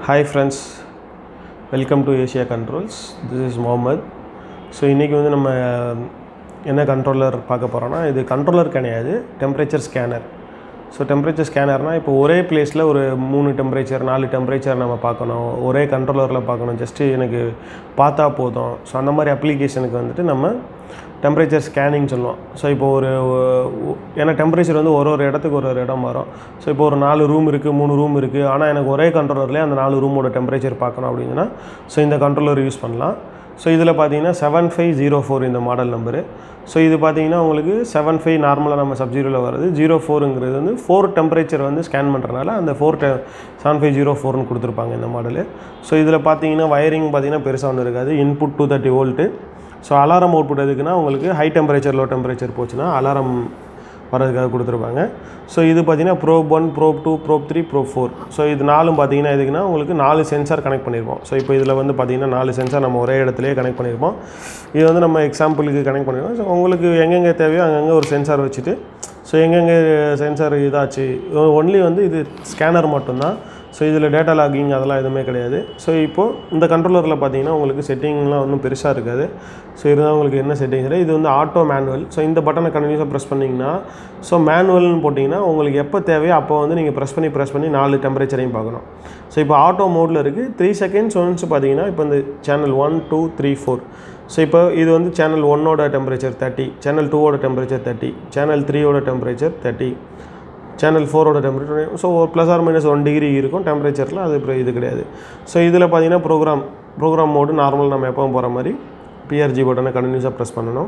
hi friends welcome to Asia controls this is Mohammed so இன்றைக்கி வந்து நம்ம என்ன கண்ட்ரோலர் பார்க்க போகிறோன்னா இது கண்ட்ரோலர் கிடையாது டெம்பரேச்சர் ஸ்கேனர் ஸோ டெம்பரேச்சர் ஸ்கேனர்னால் இப்போ ஒரே பிளேஸில் ஒரு மூணு டெம்பரேச்சர் நாலு டெம்பரேச்சர் நம்ம பார்க்கணும் ஒரே கண்ட்ரோலரில் பார்க்கணும் ஜஸ்ட்டு எனக்கு பார்த்தா போதும் ஸோ அந்த மாதிரி அப்ளிகேஷனுக்கு வந்துட்டு நம்ம டெம்பரேச்சர் ஸ்கேனிங் சொல்லுவோம் ஸோ இப்போ ஒரு ஒ- ஏன்னா டெம்பரேச்சர் வந்து ஒரு ஒரு இடத்துக்கு ஒரு ஒரு இடம் வரும் ஸோ இப்போ ஒரு நாலு ரூம் இருக்குது மூணு ரூம் இருக்குது ஆனால் எனக்கு ஒரே கண்ட்ரோலர்லேயே அந்த நாலு ரூமோட டெம்பரேச்சர் பார்க்கணும் அப்படின்னா ஸோ இந்த கண்ட்ரோலர் யூஸ் பண்ணலாம் ஸோ இதில் பார்த்தீங்கன்னா செவன் ஃபைவ் ஜீரோ ஃபோர் இந்த மாடல் நம்பரு ஸோ இது பார்த்தீங்கன்னா உங்களுக்கு செவன் ஃபைவ் நார்மலாக நம்ம சப்ஜீரோவில் வருது ஜீரோ ஃபோருங்கிறது வந்து ஃபோர் டெம்பரேச்சர் வந்து ஸ்கேன் பண்ணுறனால அந்த ஃபோர் டெ செவன் ஃபைவ் ஜீரோ ஃபோர்னு கொடுத்துருப்பாங்க இந்த மாடலு ஸோ இதில் பார்த்தீங்கன்னா வயரிங் பார்த்தீங்கன்னா பெருசாக ஒன்று இருக்காது input two thirty volt so alarm output எதுக்குன்னா உங்களுக்கு ஹை டெம்பரேச்சர் லோ டெம்பரேச்சர் போச்சுன்னா அலாரம் வரதுக்காக கொடுத்துருப்பாங்க ஸோ இது பார்த்தீங்கன்னா probe one probe two probe three probe four so இது நாலும் பார்த்தீங்கன்னா எதுக்குன்னா உங்களுக்கு நாலு சென்சார் கனெக்ட் பண்ணியிருப்போம் ஸோ இப்போ இதில் வந்து பார்த்தீங்கன்னா நாலு சென்சார் நம்ம ஒரே இடத்துலையே கனெக்ட் பண்ணியிருப்போம் இது வந்து நம்ம எக்ஸாம்பிளுக்கு கனெக்ட் பண்ணியிருப்போம் ஸோ உங்களுக்கு எங்கெங்கே தேவையோ அங்கங்கே ஒரு சென்சார் வச்சுட்டு ஸோ எங்கெங்கே சென்சார் இதாச்சு ஒன்லி வந்து இது ஸ்கேனர் மட்டும்தான் ஸோ இதில் டேட்டா லாகிங் அதெல்லாம் எதுவுமே கிடையாது ஸோ இப்போது இந்த கண்ட்ரோலரில் பார்த்தீங்கன்னா உங்களுக்கு செட்டிங்லாம் ஒன்றும் பெருசாக இருக்காது ஸோ இருந்தால் உங்களுக்கு என்ன செட்டிங்ஸ் இது வந்து ஆட்டோ மேனுவல் ஸோ இந்த பட்டனை கண்டினியூஸாக ப்ரெஸ் பண்ணிங்கன்னா ஸோ மேனுவல்னு போட்டிங்கன்னா உங்களுக்கு எப்போ தேவையோ அப்போ வந்து நீங்கள் ப்ரெஸ் பண்ணி ப்ரெஸ் பண்ணி நாலு டெம்பரேச்சரையும் பார்க்கணும் ஸோ இப்போ ஆட்டோ மோடில் இருக்குது த்ரீ செகண்ட்ஸ் ஒன்ஸ் பார்த்தீங்கன்னா இப்போ இந்த channel one two three four so இப்போ இது வந்து சேனல் ஒன்னோட டெம்பரேச்சர் தேர்ட்டி சேனல் டூவோட டெம்பரேச்சர் தேர்ட்டி சேனல் த்ரீயோட டெம்பரேச்சர் தேர்ட்டி சேனல் ஃபோரோட டெம்பரேச்சர் ஸோ ஒரு plus or minus one degree இருக்கும் டெம்பரேச்சரில் அது இப்போ இது கிடையாது ஸோ இதில் பார்த்தீங்கன்னா ப்ரோக்ராம் ப்ரோக்ராம் மோடு நார்மல் நம்ம எப்பவும் போகிற மாதிரி பிஆர்ஜி பட்டனை கண்டினியூஸாக ப்ரெஸ் பண்ணணும்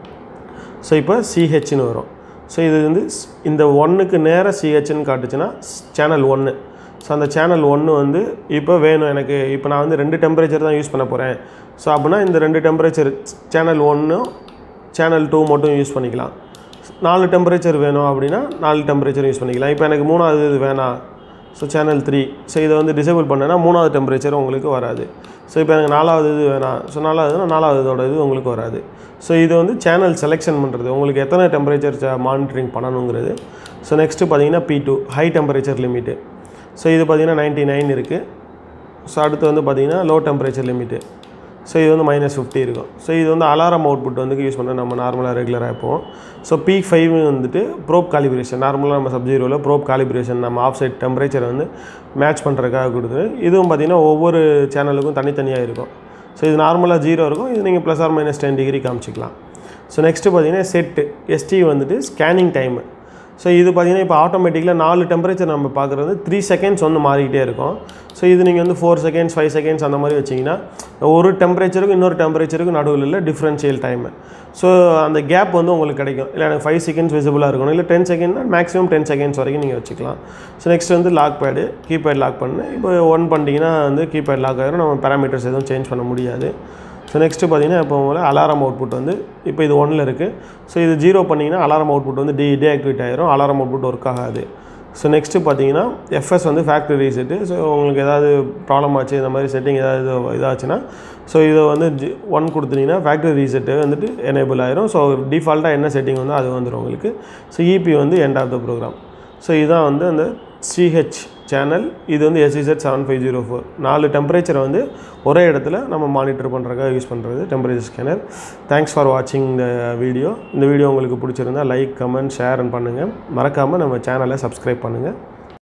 ஸோ இப்போ சிஹெச்னு வரும் ஸோ இது வந்து ஸ்- இந்த ஒன்றுக்கு நேராக சிஹெச்னு காட்டுச்சுன்னா சேனல் ஒன்று ஸோ அந்த சேனல் ஒன்று வந்து இப்போ வேணும் எனக்கு இப்போ நான் வந்து ரெண்டு டெம்பரேச்சர் தான் யூஸ் பண்ண போகிறேன் ஸோ அப்படின்னா இந்த ரெண்டு டெம்பரேச்சர் சேனல் ஒன்றும் சேனல் டூ மட்டும் யூஸ் பண்ணிக்கலாம் நாலு டெம்பரேச்சர் வேணும் அப்படின்னா நாலு டெம்பரேச்சர் யூஸ் பண்ணிக்கலாம் இப்போ எனக்கு மூணாவது இது வேணாம் ஸோ சேனல் த்ரீ ஸோ இதை வந்து டிசேபிள் பண்ணேன்னா மூணாவது டெம்பரேச்சர் உங்களுக்கு வராது ஸோ இப்போ எனக்கு நாலாவது இது வேணாம் ஸோ நாலாவதுனா நாலாவது இதோட இது உங்களுக்கு வராது ஸோ இது வந்து சேனல் செலெக்ஷன் பண்ணுறது உங்களுக்கு எத்தனை டெம்பரேச்சர் மானிட்டரிங் பண்ணணுங்கிறது ஸோ நெக்ஸ்ட்டு பார்த்தீங்கன்னா P two high temperature limit so இது பார்த்தீங்கன்னா நைன்ட்டி நைன் இருக்குது ஸோ அடுத்து வந்து பார்த்தீங்கன்னா லோ டெம்பரேச்சர் லிமிட்டு ஸோ இது வந்து மைனஸ் ஃபிஃப்டி இருக்கும் ஸோ இது வந்து அலாரம் அவுட்புட் வந்து யூஸ் பண்ண நம்ம நார்மலாக ரெகுலராக போவோம் ஸோ பி ஃபைவ் வந்துட்டு ப்ரோப் காலிபிரேஷன் நார்மலாக நம்ம சப்ஜீரோவில் ப்ரோப் காலிபிரேஷன் நம்ம ஆஃப் சைட் டெம்பரேச்சரை வந்து மேட்ச் பண்ணுறதுக்காக கொடுக்குது இதுவும் பார்த்தீங்கன்னா ஒவ்வொரு சேனலுக்கும் தனித்தனியாக இருக்கும் ஸோ இது நார்மலாக ஜீரோ இருக்கும் இது நீங்கள் plus or minus ten degree காமிச்சிக்கலாம் ஸோ நெக்ஸ்ட்டு பார்த்தீங்கன்னா செட்டு எஸ்டி வந்துட்டு ஸ்கேனிங் டைமு ஸோ இது பார்த்தீங்கன்னா இப்போ ஆட்டோமேட்டிக்கில் நாலு டெம்பரேச்சர் நம்ம பார்க்குறது த்ரீ செகண்ட்ஸ் வந்து மாறிக்கிட்டே இருக்கும் ஸோ இது நீங்கள் வந்து ஃபோர் செகண்ட்ஸ் ஃபைவ் செகண்ட்ஸ் அந்த மாதிரி வச்சிங்கன்னா ஒரு டெம்பரேச்சருக்கும் இன்னொரு டெம்பரேச்சருக்கும் நடுவில் இல்லை டிஃப்ரென்ஷியல் டைமு ஸோ அந்த கேப் வந்து உங்களுக்கு கிடைக்கும் இல்லை எனக்கு ஃபைவ் செகண்ட்ஸ் விசிபிளாக இருக்கணும் இல்லை டென் செகண்ட்னா மேக்ஸிமம் டென் செகண்ட்ஸ் வரைக்கும் நீங்கள் வச்சுக்கலாம் ஸோ நெக்ஸ்ட் வந்து லாக் பேடு கீபேட் லாக் பண்ணு இப்போ ஒன் பண்ணிட்டீங்கன்னா வந்து கீபேட் லாக் ஆகிரும் நம்ம பேராமீட்டர்ஸ் எதுவும் சேஞ்ச் பண்ண முடியாது ஸோ நெக்ஸ்ட்டு பார்த்தீங்கன்னா இப்போ போல் அலாரம் அவுட்புட் வந்து இப்போ இது ஒன்றில் இருக்குது ஸோ இது ஜீரோ பண்ணிங்கன்னா அலாரம் அவுட்புட் வந்து டி டீஆக்டிவேட் ஆயிரும் அலாரம் அவுட்புட் ஒர்க் ஆகாது ஸோ நெக்ஸ்ட்டு பார்த்தீங்கன்னா எஃப்எஸ் வந்து ஃபேக்ட்ரி ரீசெட்டு ஸோ உங்களுக்கு ஏதாவது ப்ராப்ளம் ஆச்சு இந்த மாதிரி செட்டிங் ஏதாவது இதாச்சுன்னா ஸோ இதை வந்து ஜி ஒன் கொடுத்தீங்கன்னா ஃபேக்ட்ரி ரீசெட்டு வந்துட்டு எனேபிள் ஆயிரும் ஸோ டிஃபால்ட்டாக என்ன செட்டிங் வந்து அது வந்துடும் உங்களுக்கு ஸோ இபி வந்து end of the program so இதுதான் வந்து அந்த சிஹெச் சேனல் இது வந்து SEZ seven five zero four நாலு டெம்பரேச்சரை வந்து ஒரே இடத்துல நம்ம மானிட்டர் பண்ணுறதுக்காக யூஸ் பண்ணுறது டெம்பரேச்சர் ஸ்கேனர் தேங்க்ஸ் ஃபார் வாட்சிங் இந்த வீடியோ இந்த வீடியோ உங்களுக்கு பிடிச்சிருந்தா லைக் கமெண்ட் ஷேர் பண்ணுங்கள் மறக்காமல் நம்ம சேனலை சப்ஸ்கிரைப் பண்ணுங்கள்